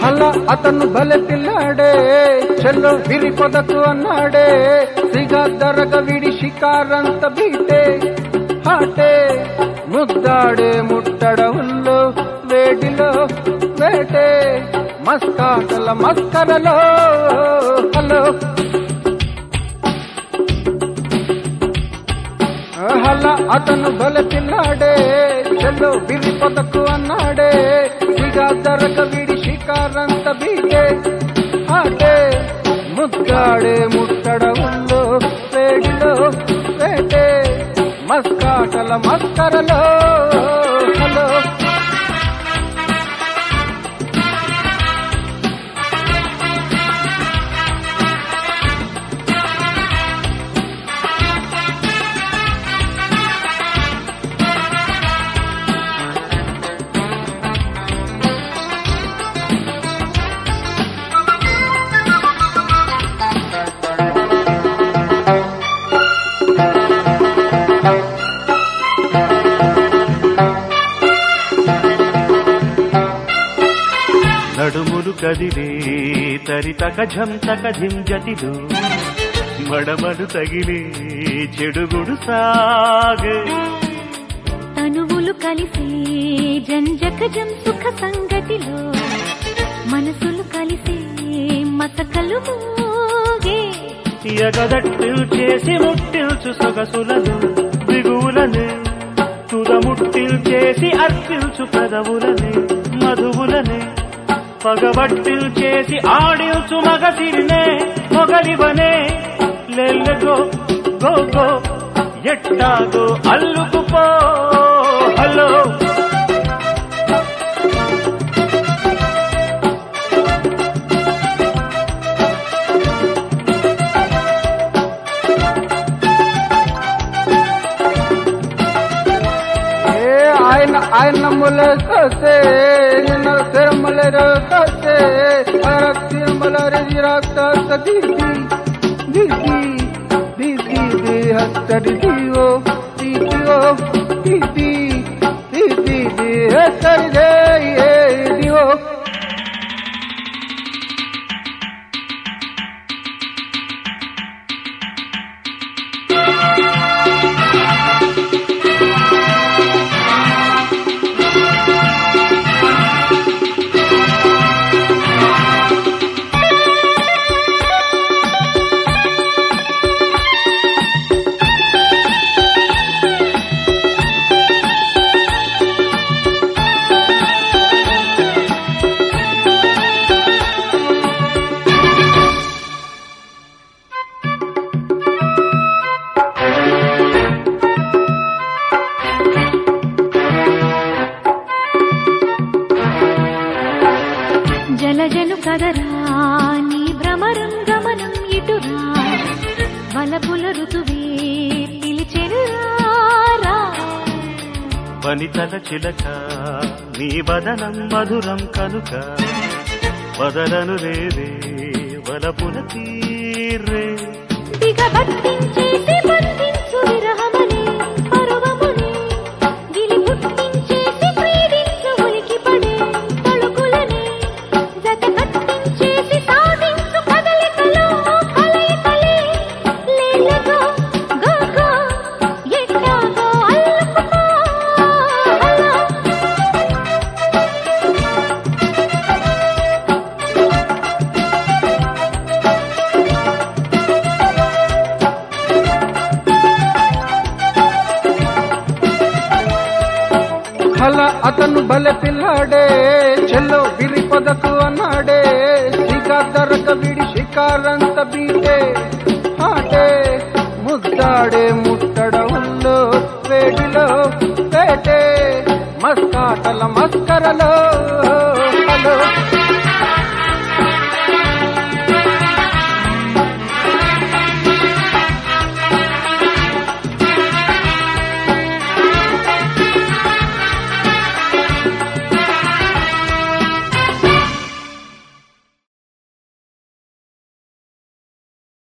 అలా అతను భలే పిల్లాడే చెల్లో విరి పొదకు అన్నాడే సిగా దరగ విడి షికారంత బీటే హాటే ముద్దాడే ముట్టడవుల్లో వేడిలో వేటే మస్కాటల మస్కరలో హలో హల అతను బల పిల్లాడే చెల్లో విరి పొదకు అన్నాడే సిగా దరగ విడి షికారంత బీటే ఆటే ముద్దాడే ముట్టడవుల్లో వేడిలో వేటే మస్కాటల మస్కరలో హలో నడుములు కదిలే తరితక ఝంతక ఝింజటిలు మడమలు తగిలే చెడుగుడు సాగే తనువులు కలిసే జంజకజం సుఖ సంగతిలో మనసులు కలిసే మతకలు మోగే ఎగదట్టిల్ చేసి ముట్టిల్చు సొగసులను దిగువులని తుదముట్టిల్ చేసి అర్పిల్చు పెదవులని మధువులని పగబట్టిల్ చేసి ఆడిల్చు మగసిరినే మొగలివనే లెల్లగో గో గో ఎట్టాగో అల్లుకుపో హలో ఏ ఆయన ఆయన ములే ససే నిన్న తిరుమల ససే అర తిరుమల రిరాక్త సదీది దీది దీది ది హస్తరి దివో దీదివో దీది దీది ది హస్తరి దే ఏ దివో జలజను కదరా నీ భ్రమరం గమనం ఇటురా వలపుల ఋతువే పిలిచెనురా వనితల చిలక నీ వదనం మధురం కనుక వదలను రేవే వలపుల తీరే దిగబట్టించేసి బంధించు విరహమని పరువముని గిలి పుట్టించేసి పీడించు ఉలికి పడే తలుకులని జత కట్టించేసి సాధించు కదలికలో కలయికలే లేలగో గోగో ఎట్టాగో అల్లుకుపో అలా హల అతను బల పిల్లాడే చెల్లో విరి పొదకు అన్నాడే సిగా దరక విడి షికారంత బీటే ఆటే ముద్దాడే ముట్టడవుల్లో వేడిలో వేటే మస్కాటల మస్కరలో